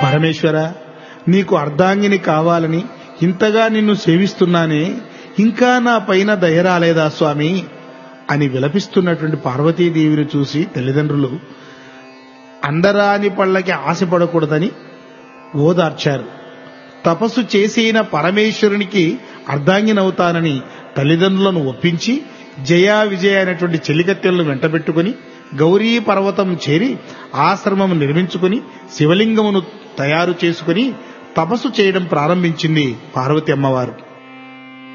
పరమేశ్వర నీకు అర్ధాంగిని కావాలని ఇంతగా నిన్ను సేవిస్తున్నానే ఇంకా నా పైన దయ రాలేదా స్వామి అని విలపిస్తున్నటువంటి పార్వతీదేవిని చూసి తల్లిదండ్రులు అండరాని పళ్ళకి ఆశపడకూడదని ఓదార్చారు తపస్సు చేసిన పరమేశ్వరునికి అర్ధాంగినవుతానని తల్లిదండ్రులను ఒప్పించి జయ విజయ అనేటువంటి చెలికత్తెలను వెంటబెట్టుకుని గౌరీ పర్వతం చేరి ఆశ్రమం నిర్మించుకుని శివలింగమును తయారు చేసుకుని తపస్సు చేయడం ప్రారంభించింది పార్వతి అమ్మవారు